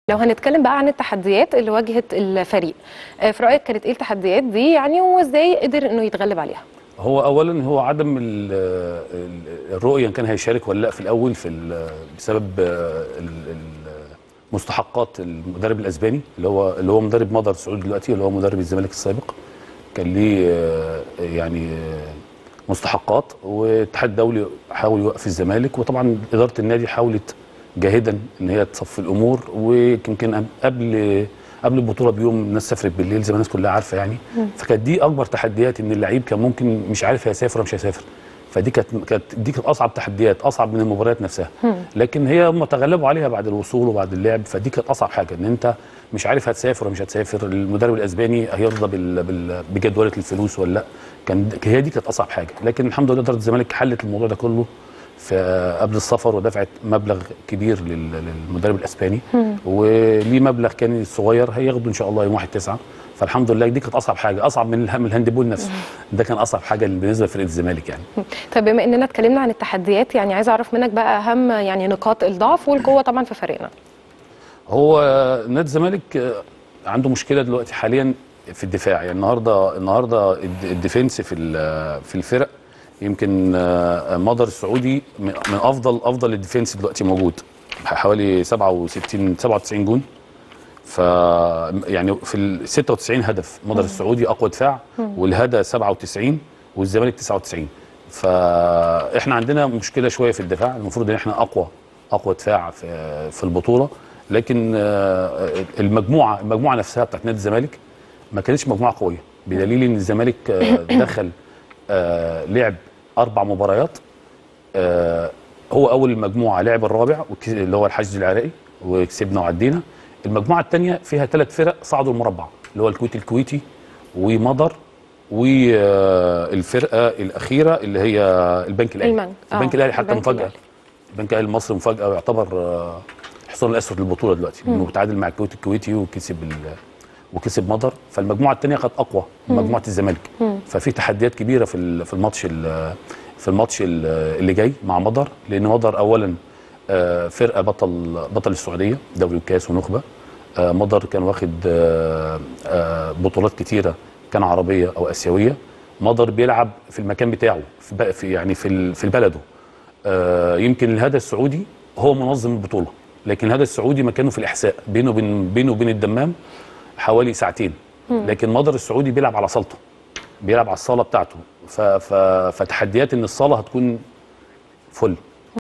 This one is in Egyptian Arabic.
لو هنتكلم بقى عن التحديات اللي واجهت الفريق آه، في رايك كانت ايه التحديات دي يعني وازاي قدر انه يتغلب عليها هو اولا هو عدم ال- ال- الرؤيه ان كان هيشارك ولا لا في الاول في ال- بسبب آه، ال- ال- مستحقات المدرب الاسباني اللي هو اللي هو مدرب مدر سعود دلوقتي اللي هو مدرب الزمالك السابق كان ليه آه، يعني آه، مستحقات والاتحاد الدولي حاول يوقف الزمالك وطبعا اداره النادي حاولت جاهدا ان هي تصفي الامور ويمكن قبل قبل البطوله بيوم الناس سافرت بالليل زي ما الناس كلها عارفه يعني فكانت دي اكبر تحديات ان اللعيب كان ممكن مش عارف هيسافر ولا مش هيسافر فدي كانت كانت دي كانت اصعب تحديات اصعب من المباريات نفسها لكن هي هم تغلبوا عليها بعد الوصول وبعد اللعب فدي كانت اصعب حاجه ان انت مش عارف هتسافر ولا مش هتسافر المدرب الاسباني هيرضى بال... بال... بجدوله الفلوس ولا لا كان هي دي كانت اصعب حاجه لكن الحمد لله اداره الزمالك حلت الموضوع ده كله في قبل السفر ودفعت مبلغ كبير لل- للمدرب الاسباني وليه مبلغ كان صغير هياخده ان شاء الله يوم 1 9 فالحمد لله دي كانت اصعب حاجه اصعب من الهم- من الهاندبول نفسه ده كان اصعب حاجه بالنسبه لفرقه الزمالك يعني طيب بما اننا اتكلمنا عن التحديات يعني عايزه اعرف منك بقى اهم يعني نقاط الضعف والقوه طبعا في فريقنا هو نادي الزمالك آه، عنده مشكله دلوقتي حاليا في الدفاع يعني النهارده النهارده الد- الديفنس في ال- في الفرق يمكن آه، مدر السعودي من من افضل افضل الديفنس دلوقتي موجود حوالي 67 97 جون ف يعني في ال 96 هدف مدر السعودي اقوى دفاع والهدى 97 والزمالك 99 فاحنا عندنا مشكله شويه في الدفاع المفروض ان احنا اقوى اقوى دفاع في في البطوله لكن آه، المجموعه المجموعه نفسها بتاعت نادي الزمالك ما كانتش مجموعه قويه بدليل ان الزمالك آه، دخل آه، لعب اربع مباريات آه، هو اول المجموعه لعب الرابع وك- اللي هو الحشد العراقي وكسبنا وعدينا المجموعه الثانيه فيها ثلاث فرق صعدوا المربع اللي هو الكويت الكويتي ومضر والفرقه الاخيره اللي هي البنك الاهلي المن- آه، البنك الاهلي حتى البنك مفاجاه الأهلي. البنك الاهلي المصري مفاجاه ويعتبر آه، حصان الاسود للبطوله دلوقتي انه تعادل مع الكويت الكويتي وكسب ال- وكسب مضر فالمجموعه الثانيه كانت اقوى من مجموعه الزمالك ففي تحديات كبيره في ال- في الماتش ال- في الماتش ال- اللي جاي مع مضر لان مضر اولا آه، فرقه بطل بطل السعوديه دوري الكاس ونخبه آه، مضر كان واخد آه، آه، بطولات كتيره كان عربيه او اسيويه مضر بيلعب في المكان بتاعه في بق- في يعني في ال- في بلده آه، يمكن الهدى السعودي هو منظم البطوله لكن الهدى السعودي مكانه في الاحساء بينه وبين بينه وبين الدمام حوالي ساعتين لكن مضر السعودي بيلعب على صالته بيلعب على الصاله بتاعته ف ف فتحديات ان الصاله هتكون فل